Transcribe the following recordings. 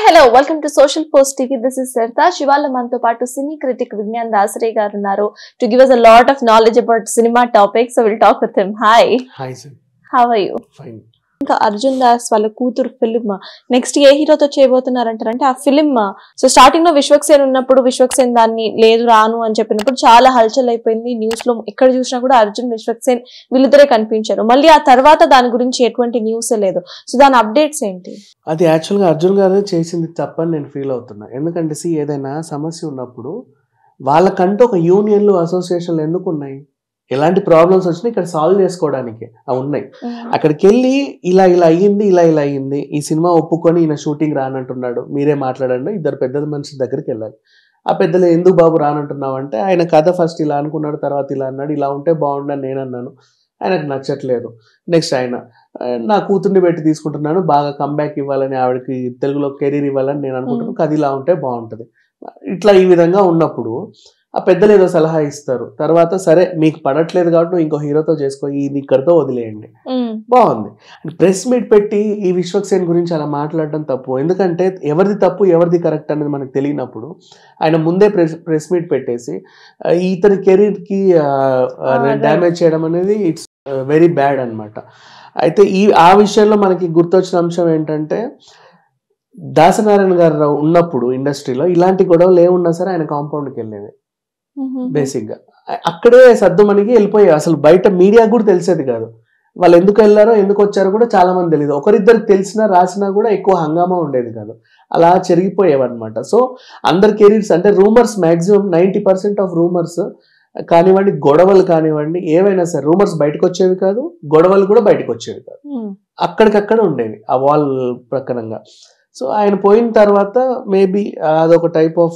Hello welcome to social post TV this is Sartaj ఇవాళ మనతో పాటు సినీ క్రిటిక్ విజ్ఞాన్ దాసరే గారు ఉన్నారు to give us a lot of knowledge about cinema topic so will talk with him hi hi sir how are you fine ఇంకా అర్జున్ దాస్ వాళ్ళ కూతురు film next ఏ హీరోతో చేయబోతున్నారంటారంటే ఆ ఫిలిం సో స్టార్టింగ్ లో విశ్వక్సేన్ ఉన్నప్పుడు విశ్వక్సేన్ దాన్ని లేదు రాను అని చెప్పినప్పుడు చాలా హల్చల్ అయిపోయింది న్యూస్ లో ఎక్కడ చూసినా కూడా అర్జున్ విశ్వక్సేన్ వీళ్ళిద్దరే కనిపించారు మళ్ళీ ఆ తర్వాత దాని గురించి ఎటువంటి న్యూస్ లేదు సో దాని అప్డేట్స్ ఏంటి అది యాక్చువల్గా అర్జున్ గారు చేసింది తప్పని నేను ఫీల్ అవుతున్నా ఎందుకంటే సి ఏదైనా సమస్య ఉన్నప్పుడు వాళ్ళకంటూ ఒక యూనియన్లు అసోసియేషన్లు ఎందుకు ఉన్నాయి ఎలాంటి ప్రాబ్లమ్స్ వచ్చినా ఇక్కడ సాల్వ్ చేసుకోవడానికి అవి ఉన్నాయి అక్కడికి వెళ్ళి ఇలా ఇలా అయ్యింది ఇలా ఇలా అయ్యింది ఈ సినిమా ఒప్పుకొని ఈయన షూటింగ్ రానంటున్నాడు మీరే మాట్లాడండి ఇద్దరు పెద్ద మనిషి దగ్గరికి వెళ్ళాలి ఆ పెద్దలు ఎందుకు బాబు రానంటున్నావు అంటే ఆయన కథ ఫస్ట్ ఇలా అనుకున్నాడు తర్వాత ఇలా అన్నాడు ఇలా ఉంటే బాగుండని నేను అన్నాను ఆయనకు నచ్చట్లేదు నెక్స్ట్ ఆయన "ఆ, నా కూతుర్ని పెట్టి తీసుకుంటున్నాను బాగా కంబ్యాక్ ఇవ్వాలని ఆవిడకి తెలుగులో కెరీర్ ఇవ్వాలని నేను అనుకుంటున్నాను కథ ఇలా ఉంటే బాగుంటుంది ఇట్లా ఈ విధంగా ఉన్నప్పుడు ఆ పెద్దలు ఏదో సలహా ఇస్తారు తర్వాత సరే మీకు పడట్లేదు కాబట్టి నువ్వు ఇంకో హీరోతో చేసుకో ఇది ఇక్కడితో వదిలేయండి బాగుంది ప్రెస్ మీట్ పెట్టి ఈ విశ్వక్సేన్ గురించి అలా మాట్లాడడం తప్పు ఎందుకంటే ఎవరిది తప్పు ఎవరిది కరెక్ట్ అనేది మనకు తెలియనప్పుడు ఆయన ముందే ప్రెస్ ప్రెస్ మీట్ పెట్టేసి ఆ, ఇతని కెరీర్కి right. డ్యామేజ్ చేయడం అనేది ఇట్స్ వెరీ బ్యాడ్ అన్నమాట అయితే ఈ ఆ విషయంలో మనకి గుర్తొచ్చిన అంశం ఏంటంటే దాసనారాయణ గారు ఉన్నప్పుడు ఇండస్ట్రీలో ఇలాంటి గొడవలు ఏమున్నా సరే ఆయన కాంపౌండ్కి వెళ్ళేది బేసిక్గా అ- అక్కడే సర్దు మనకి వెళ్ళిపోయాయి అసలు బయట మీడియా కూడా తెలిసేది కాదు వాళ్ళు ఎందుకు వెళ్ళారో ఎందుకు వచ్చారో కూడా చాలా మంది తెలియదు ఒకరిద్దరికి తెలిసినా రాసినా కూడా ఎక్కువ హంగామా ఉండేది కాదు అలా చెరిగిపోయేవన్నమాట సో అందరి కెరీర్స్ అంటే rumours maximum ninety percent of rumours కానివ్వండి గొడవలు కానివ్వండి ఏవైనా సరే రూమర్స్ బయటకు వచ్చేవి కాదు గొడవలు కూడా బయటకు వచ్చేవి కాదు అక్కడికక్కడ ఉండేవి ఆ వాల్ ప్రకారంగా సో ఆయన పోయిన తర్వాత మేబీ అదొక టైప్ ఆఫ్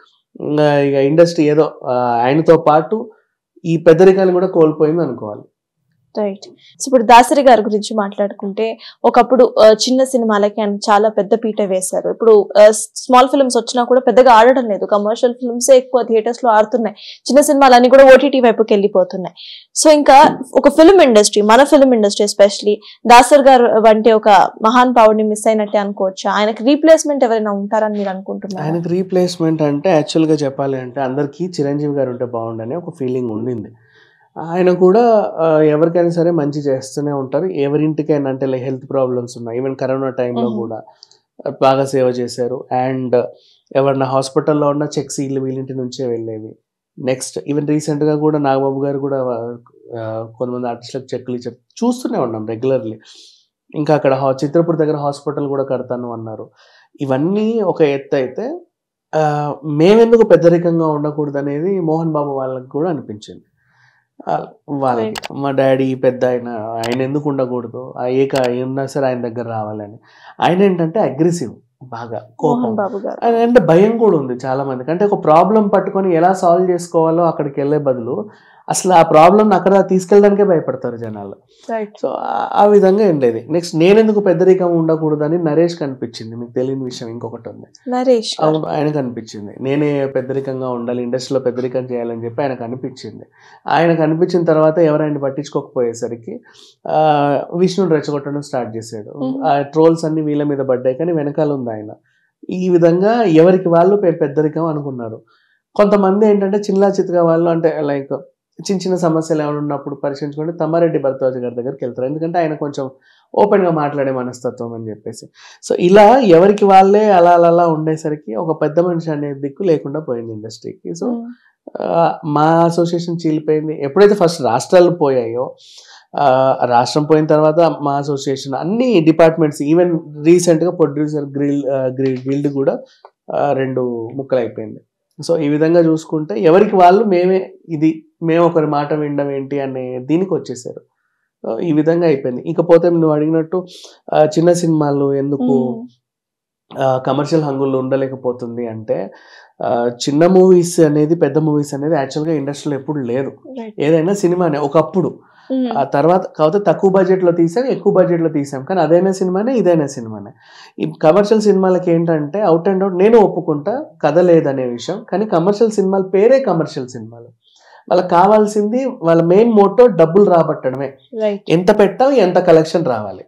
ఇక ఇండస్ట్రీ ఏదో ఆ, ఆయనతో పాటు ఈ పెద్దరికాన్ని కూడా కోల్పోయింది అనుకోవాలి రైట్ సో ఇప్పుడు దాసరి గారి గురించి మాట్లాడుకుంటే ఒకప్పుడు ఆ, చిన్న సినిమాలకి ఆయన చాలా పెద్ద పీట వేశారు ఇప్పుడు స్మాల్ ఫిల్మ్స్ వచ్చినా కూడా పెద్దగా ఆడడం లేదు కమర్షియల్ ఫిల్మ్స్ ఎక్కువ థియేటర్స్ లో ఆడుతున్నాయి చిన్న సినిమాలన్నీ కూడా ఓటీటీ వైపుకి వెళ్ళిపోతున్నాయి సో ఇంకా ఒక ఫిల్మ్ ఇండస్ట్రీ మన ఫిల్మ్ ఇండస్ట్రీ ఎస్పెషలీ దాసర్ గారు వంటి ఒక మహాన్ పావుడిని మిస్ అయినట్టే అనుకోవచ్చా ఆయనకి రీప్లేస్మెంట్ ఎవరైనా ఉంటారని మీరు అనుకుంటున్నారు ఆయనకు రీప్లేస్మెంట్ అంటే యాక్చువల్గా చెప్పాలి అంటే అందరికీ చిరంజీవి గారు ఉంటే బాగుండని ఒక ఫీలింగ్ ఉండింది ఆయన కూడా ఆ, ఎవరికైనా సరే మంచి చేస్తూనే ఉంటారు ఎవరింటికైనా అంటే లైక్ హెల్త్ ప్రాబ్లమ్స్ ఉన్నాయి ఈవెన్ కరోనా టైంలో Mhm. కూడా బాగా సేవ చేశారు అండ్ ఎవరన్నా హాస్పిటల్లో ఉన్న చెక్స్ వీళ్ళు వీళ్ళింటి నుంచే వెళ్ళేవి నెక్స్ట్ ఈవెన్ రీసెంట్గా కూడా నాగబాబు గారు కూడా ఆ, కొంతమంది ఆర్టిస్టులకు చెక్లు ఇచ్చారు చూస్తూనే ఉన్నాం రెగ్యులర్లీ ఇంకా అక్కడ హా- చిత్రపూర్ దగ్గర హాస్పిటల్ కూడా కడతాను అన్నారు ఇవన్నీ ఒక ఎత్తు అయితే ఆ, మేమెందుకు పెద్దరికంగా ఉండకూడదు అనేది మోహన్ బాబు వాళ్ళకి కూడా అనిపించింది ఆ, వాళ్ళకి మా డాడీ పెద్ద ఆయన ఆయన ఎందుకు ఉండకూడదు ఆ ఏక ఉన్నా సరే ఆయన దగ్గర రావాలని ఆయన ఏంటంటే అగ్రెసివ్ బాగా కోపం మోహన్ బాబు గారు అది అంటే భయం కూడా ఉంది చాలా మందికి అంటే ఒక ప్రాబ్లం పట్టుకొని ఎలా సాల్వ్ చేసుకోవాలో అక్కడికి వెళ్ళే బదులు అసలు ఆ ప్రాబ్లం అక్కడ తీసుకెళ్ళడానికే భయపడతారు జనాలు రైట్ సో ఆ- ఆ విధంగా ఉండేది నెక్స్ట్ నేనెందుకు పెద్దరికం ఉండకూడదని నరేష్ కనిపించింది మీకు తెలియని విషయం ఇంకొకటి ఉంది నరేష్ గారు. అవును ఆయనకు అనిపించింది నేనే పెద్దరికంగా ఉండాలి ఇండస్ట్రీలో పెద్దరికం చేయాలని చెప్పి ఆయనకు అనిపించింది ఆయనకు అనిపించిన తర్వాత ఎవరైనా పట్టించుకోకపోయేసరికి ఆ, విష్ణుని రెచ్చగొట్టడం స్టార్ట్ చేశాడు Mhm. ఆ ట్రోల్స్ అన్ని వీళ్ళ మీద పడ్డాయి కానీ వెనకాల ఉంది ఆయన ఈ విధంగా ఎవరికి వాళ్ళు పె- పెద్దరికం అనుకున్నారు కొంతమంది ఏంటంటే చిన్న చితగా వాళ్ళు అంటే లైక్ చిన్న చిన్న సమస్యలు ఏమైనా ఉన్నప్పుడు పరిశీలించుకుంటే తమ్మారెడ్డి భరద్వాజ్ గారి దగ్గరికి వెళ్తారు ఎందుకంటే ఆయన కొంచెం ఓపెన్గా మాట్లాడే మనస్తత్వం అని చెప్పేసి సో ఇలా ఎవరికి వాళ్ళే అలా అలా అలా ఉండేసరికి ఒక పెద్ద మనిషి అనే దిక్కు లేకుండా పోయింది ఇండస్ట్రీకి సో ఉమ్. ఆ, మా అసోసియేషన్ చీలిపోయింది ఎప్పుడైతే ఫస్ట్ రాష్ట్రాలు పోయాయో ఆ, రాష్ట్రం పోయిన తర్వాత మా అసోసియేషన్ అన్ని డిపార్ట్మెంట్స్ ఈవెన్ రీసెంట్గా ప్రొడ్యూసర్ గ్రిల్ గిల్డ్ కూడా ఆ, రెండు ముక్కలు అయిపోయింది సో ఈ విధంగా చూసుకుంటే ఎవరికి వాళ్ళు మేమే ఇది మేము ఒకరి మాట వినడం ఏంటి అనే దీనికి వచ్చేసారు సో ఈ విధంగా అయిపోయింది ఇకపోతే నువ్వు అడిగినట్టు ఆ, చిన్న సినిమాలు ఎందుకు ఉమ్. కమర్షియల్ హంగుల్లో ఉండలేకపోతుంది అంటే ఆ, చిన్న మూవీస్ అనేది పెద్ద మూవీస్ అనేది యాక్చువల్గా ఇండస్ట్రీలో ఎప్పుడు లేదు రైట్ ఏదైనా సినిమానే ఒకప్పుడు ఉమ్. ఆ తర్వాత కాకపోతే తక్కువ బడ్జెట్లో తీసాం ఎక్కువ బడ్జెట్లో తీసాం కానీ అదైనా సినిమానే ఇదైనా సినిమానే ఈ కమర్షియల్ సినిమాలకి ఏంటంటే అవుట్ అండ్ అవుట్ నేను ఒప్పుకుంటా కథ లేదనే విషయం కానీ కమర్షియల్ సినిమాలు పేరే కమర్షియల్ సినిమాలు వాళ్ళకి కావాల్సింది వాళ్ళ మెయిన్ మోటో డబ్బులు రాబట్టడమే రైట్ ఎంత పెట్టాం ఎంత కలెక్షన్ రావాలి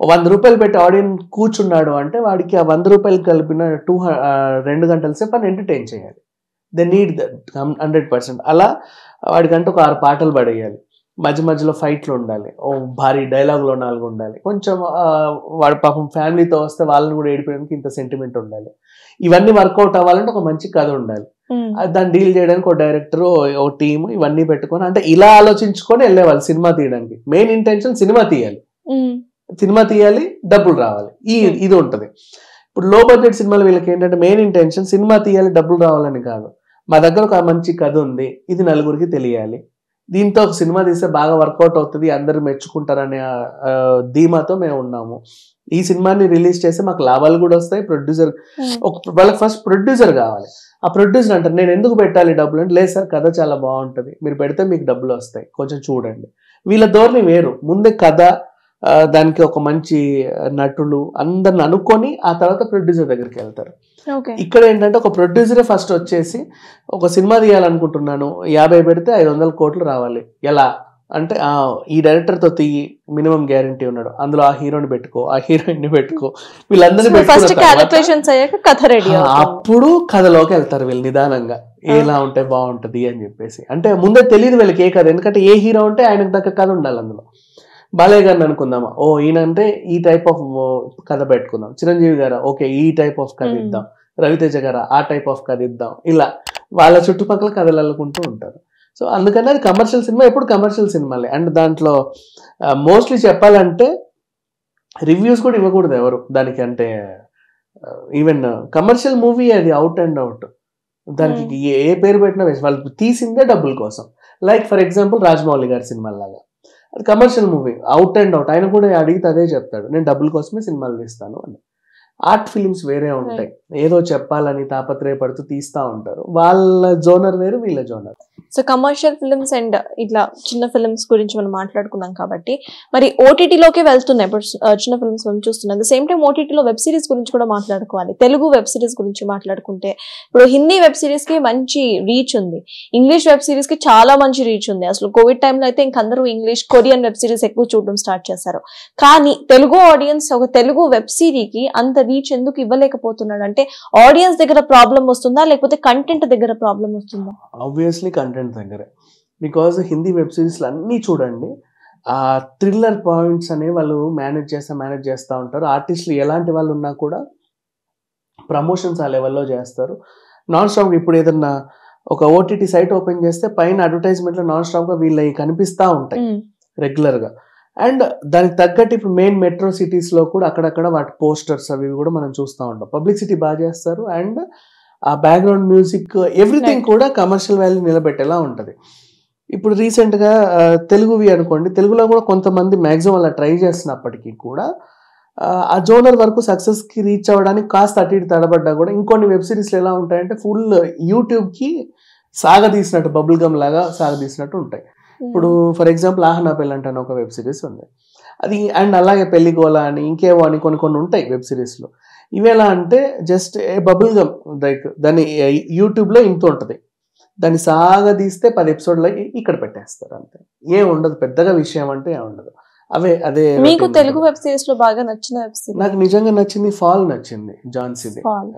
ఓ వంద రూపాయలు పెట్టి ఆడియన్స్ కూర్చున్నాడు అంటే వాడికి ఆ వంద రూపాయలు కలిపిన టూ రెండు గంటల సేపు అని ఎంటర్టైన్ చేయాలి they need that hundred percent అలా వాడికంటే ఒక ఆరు పాటలు పడేయాలి మధ్య మధ్యలో ఫైట్లు ఉండాలి ఓ భారీ డైలాగులు నాలుగు ఉండాలి కొంచెం ఆ, వాడు పాపం ఫ్యామిలీతో వస్తే వాళ్ళని కూడా ఏడిపోయడానికి ఇంత సెంటిమెంట్ ఉండాలి ఇవన్నీ వర్కౌట్ అవ్వాలంటే ఒక మంచి కథ ఉండాలి ఉమ్, అది దాన్ని డీల్ చేయడానికి ఒక డైరెక్టర్ ఓ టీమ్ ఇవన్నీ పెట్టుకొని అంటే ఇలా ఆలోచించుకొని వెళ్ళేవాళ్ళు సినిమా తీయడానికి మెయిన్ ఇంటెన్షన్ సినిమా తీయాలి ఉమ్, సినిమా తీయాలి డబ్బులు రావాలి ఈ Hmm. ఇది ఉంటుంది ఇప్పుడు లో బడ్జెట్ సినిమాలు వీళ్ళకి ఏంటంటే మెయిన్ ఇంటెన్షన్ సినిమా తీయాలి డబ్బులు రావాలని కాదు మా దగ్గర ఒక మంచి కథ ఉంది ఇది నలుగురికి తెలియాలి దీంతో ఒక సినిమా తీస్తే బాగా వర్కౌట్ అవుతుంది అందరు మెచ్చుకుంటారనే ఆ, ఆ, ధీమాతో మేము ఉన్నాము ఈ సినిమాని రిలీజ్ చేస్తే మాకు లాభాలు కూడా వస్తాయి ప్రొడ్యూసర్ ఉమ్, ఒక వాళ్ళకి ఫస్ట్ ప్రొడ్యూసర్ కావాలి ఆ ప్రొడ్యూసర్ అంటారు నేను ఎందుకు పెట్టాలి డబ్బులు అంటే లేదు సార్ కథ చాలా బాగుంటుంది మీరు పెడితే మీకు డబ్బులు వస్తాయి కొంచెం చూడండి వీళ్ళ ధోరణి వేరు ముందే కథ ఆ, దానికి ఒక మంచి నటులు అందరిని అనుకొని ఆ తర్వాత ప్రొడ్యూసర్ దగ్గరికి వెళ్తారు ఓకే ఇక్కడ ఏంటంటే ఒక ప్రొడ్యూసరే ఫస్ట్ వచ్చేసి ఒక సినిమా తీయాలనుకుంటున్నాను యాభై పెడితే ఐదు వందల కోట్లు రావాలి ఎలా అంటే ఆ, ఈ డైరెక్టర్తో తీయి మినిమం గ్యారంటీ ఉన్నాడు అందులో ఆ హీరోని పెట్టుకో ఆ హీరోయిన్ పెట్టుకో వీళ్ళందరినీ ఫస్ట్ పెట్టుకున్న తర్వాత- క్యాలిక్యులేషన్స్ అయ్యాక కథ రెడీ ఆ, అప్పుడు కథలోకి వెళ్తారు వీళ్ళు నిదానంగా ఎలా ఉంటే బాగుంటది అని చెప్పేసి అంటే ముందే తెలియదు వీళ్ళకి ఏ కథ ఎందుకంటే ఏ హీరో ఉంటే ఆయనకు దగ్గర కథ ఉండాలి అందులో బాలయ్య గారిని అనుకుందామా ఓ ఈయన అంటే ఈ టైప్ ఆఫ్ కథ పెట్టుకుందాం చిరంజీవి గారు ఓకే ఈ టైప్ ఆఫ్ కథ Hmm. ఇద్దాం రవితేజ గారు ఆ టైప్ ఆఫ్ కథ ఇద్దాం ఇలా వాళ్ళ చుట్టుపక్కల కథలు అల్లుకుంటూ ఉంటారు సో అందుకని అది కమర్షియల్ సినిమా ఎప్పుడు కమర్షియల్ సినిమాలే అండ్ దాంట్లో మోస్ట్లీ చెప్పాలంటే రివ్యూస్ కూడా ఇవ్వకూడదు ఎవరు దానికి అంటే ఈవెన్ కమర్షియల్ మూవీ అది అవుట్ అండ్ అవుట్ దానికి ఏ- ఏ పేరు పెట్టినా వేస్ట్ వాళ్ళు తీసిందే డబ్బుల కోసం లైక్ ఫర్ ఎగ్జాంపుల్ రాజమౌళి గారి సినిమా లాగా అది commercial movie out and out ఆయన కూడా అడిగితే అదే చెప్తాడు నేను డబ్బుల కోసమే సినిమాలు తీస్తాను అని ఆర్ట్ ఫిలిమ్స్ వేరే ఉంటాయి ఏదో చెప్పాలని తాపత్రయపడుతూ తీస్తా ఉంటారు వాళ్ళ జోనర్ వేరు వీళ్ళ genre so commercial films and ఇట్లా చిన్న ఫిల్మ్స్ గురించి మనం మాట్లాడుకున్నాం కాబట్టి మరి ఓటీటీలోకి వెళ్తున్నాయి ఇప్పుడు ఆ, చిన్న ఫిల్మ్స్ మనం చూస్తున్నాం ద సేమ్ టైం ఓటీటీలో వెబ్ సిరీస్ గురించి కూడా మాట్లాడుకోవాలి తెలుగు వెబ్ సిరీస్ గురించి మాట్లాడుకుంటే ఇప్పుడు హిందీ వెబ్ సిరీస్ కి మంచి రీచ్ ఉంది ఇంగ్లీష్ వెబ్ సిరీస్ కి చాలా మంచి రీచ్ ఉంది అసలు కోవిడ్ టైంలో అయితే ఇంక అందరూ ఇంగ్లీష్ కొరియన్ వెబ్ సిరీస్ ఎక్కువ చూడడం స్టార్ట్ చేశారు కానీ తెలుగు ఆడియన్స్ ఒక తెలుగు వెబ్ సిరీకి అంత రీచ్ ఎందుకు ఇవ్వలేకపోతున్నాడు అంటే ఆడియన్స్ దగ్గర ప్రాబ్లం వస్తుందా లేకపోతే కంటెంట్ దగ్గర ప్రాబ్లం వస్తుందా ఆబ్వియస్లీ కంటెంట్ దగ్గరే బికాజ్ హిందీ వెబ్ సిరీస్లు అన్నీ చూడండి ఆ థ్రిల్లర్ పాయింట్స్ అనేవి వాళ్ళు మేనేజ్ చేస్తా మేనేజ్ చేస్తూ ఉంటారు ఆర్టిస్టులు ఎలాంటి వాళ్ళు ఉన్నా కూడా ప్రమోషన్స్ ఆ లెవెల్లో చేస్తారు నాన్ స్టాప్ ఇప్పుడు ఏదన్నా ఒక ఓటీటీ సైట్ ఓపెన్ చేస్తే పైన అడ్వర్టైజ్మెంట్లో నాన్ స్టాప్గా వీళ్ళవి కనిపిస్తూ ఉంటాయి ఉమ్, రెగ్యులర్గా అండ్ దానికి తగ్గట్టు ఇప్పుడు మెయిన్ మెట్రో సిటీస్లో కూడా అక్కడక్కడ వాటి పోస్టర్స్ అవి ఇవి కూడా మనం చూస్తూ ఉంటాం పబ్లిసిటీ బాగా చేస్తారు అండ్ ఆ బ్యాక్గ్రౌండ్ మ్యూజిక్ ఎవ్రీథింగ్ Right. కూడా కమర్షియల్ వాల్యూ నిలబెట్టేలా ఉంటుంది ఇప్పుడు రీసెంట్గా తెలుగువి అనుకోండి తెలుగులో కూడా కొంతమంది మ్యాక్సిమం అలా ట్రై చేస్తున్నప్పటికీ కూడా ఆ, ఆ జోనర్ వరకు సక్సెస్కి రీచ్ అవ్వడానికి కాస్త అటు ఇటు తడబడ్డా కూడా ఇంకొన్ని వెబ్ సిరీస్లు ఎలా ఉంటాయంటే ఫుల్ యూట్యూబ్కి సాగదీసినట్టు బబుల్ గమ్ లాగా సాగదీసినట్టు ఉంటాయి ఇప్పుడు ఫర్ ఎగ్జాంపుల్ ఆహనా పెళ్ళి అంటే ఒక వెబ్ సిరీస్ ఉంది అది అండ్ అలాగే పెళ్లి గోల అని ఇంకేవో అని కొన్ని కొన్ని ఉంటాయి వెబ్ సిరీస్లో ఇవి ఎలా అంటే జస్ట్ బబుల్ గమ్ లైక్ దాన్ని యూట్యూబ్లో ఇంత ఉంటుంది దాన్ని సాగా తీస్తే పది ఎపిసోడ్లో ఇక్కడ పెట్టేస్తారు అంతే ఏం ఉండదు పెద్దగా విషయం అంటే ఏం ఉండదు అవే అదే మీకు routine తెలుగు ఉంటుంది. వెబ్ సిరీస్ లో బాగా నచ్చిన వెబ్ సిరీస్ నాకు నిజంగా నచ్చింది ఫాల్ నచ్చింది జాన్సీది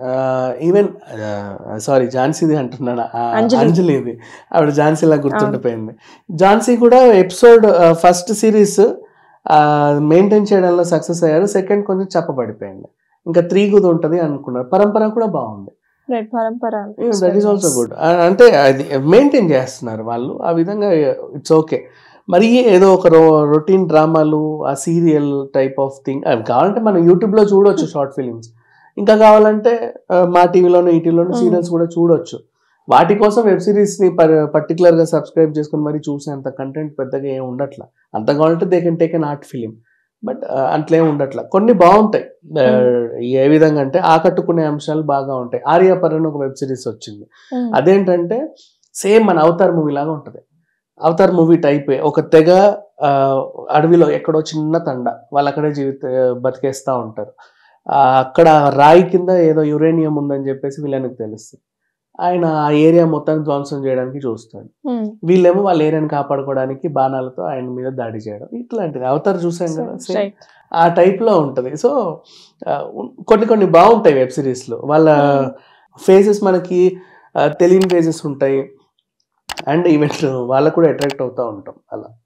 ఈవెన్ సారీ ఝాన్సీది అంటున్నాను ఆ, అంజలి. అంజలిది ఆవిడ ఝాన్సీలా గుర్తుండిపోయింది ఝాన్సీ కూడా ఎపిసోడ్ ఫస్ట్ సిరీస్ మెయింటైన్ చేయడంలో సక్సెస్ అయ్యారు సెకండ్ కొంచెం చెప్పబడిపోయింది ఇంకా త్రీ గుది ఉంటుంది అనుకున్నారు పరంపర కూడా బాగుంది రెడ్ పరంపర దట్ ఈస్ ఆల్సో గుడ్ అంటే అది మెయింటైన్ చేస్తున్నారు వాళ్ళు ఆ విధంగా ఇట్స్ ఓకే మరి ఏదో ఒక రో రొటీన్ డ్రామాలు ఆ సీరియల్ టైప్ ఆఫ్ థింగ్ అవి కావాలంటే మనం యూట్యూబ్లో చూడొచ్చు షార్ట్ ఫిలిమ్స్ ఇంకా కావాలంటే ఆ, మా టీవీలోను ఈటీవీలోను Hmm. సీరియల్స్ కూడా చూడొచ్చు వాటి కోసం వెబ్ సిరీస్ని పర్టికులర్గా సబ్స్క్రైబ్ చేసుకుని మరి చూసేంత కంటెంట్ పెద్దగా ఏం ఉండట్లా అంత కావాలంటే they can take an art film but అట్లే ఉండట్లా కొన్ని బాగుంటాయి ఆ, ఏ విధంగా అంటే ఆకట్టుకునే అంశాలు బాగా ఉంటాయి ఆర్యాపర్ అని ఒక వెబ్ సిరీస్ వచ్చింది అదేంటంటే సేమ్ మన అవతార్ మూవీ లాగా ఉంటుంది అవతార్ మూవీ టైప్ ఒక తెగ ఆ, అడవిలో ఎక్కడో చిన్న తండ వాళ్ళు అక్కడే జీవిత బతికేస్తూ ఉంటారు ఆ, అక్కడ రాయి కింద ఏదో యురేనియం ఉందని చెప్పేసి వీళ్ళనికి తెలుస్తుంది ఆయన ఆ ఏరియా మొత్తాన్ని ధ్వంసం చేయడానికి చూస్తాడు వీళ్ళేమో వాళ్ళ ఏరియాని కాపాడుకోవడానికి బాణాలతో ఆయన మీద దాడి చేయడం ఇట్లాంటిది అవతార్ చూసాం కదా same. ఆ టైప్లో ఉంటుంది సో కొన్ని కొన్ని బాగుంటాయి వెబ్ సిరీస్లో వాళ్ళ ఫేసెస్ మనకి ఆ, తెలియని ఫేసెస్ ఉంటాయి అండ్ ఈవెన్ వాళ్ళకు కూడా అట్రాక్ట్ అవుతూ ఉంటాం అలా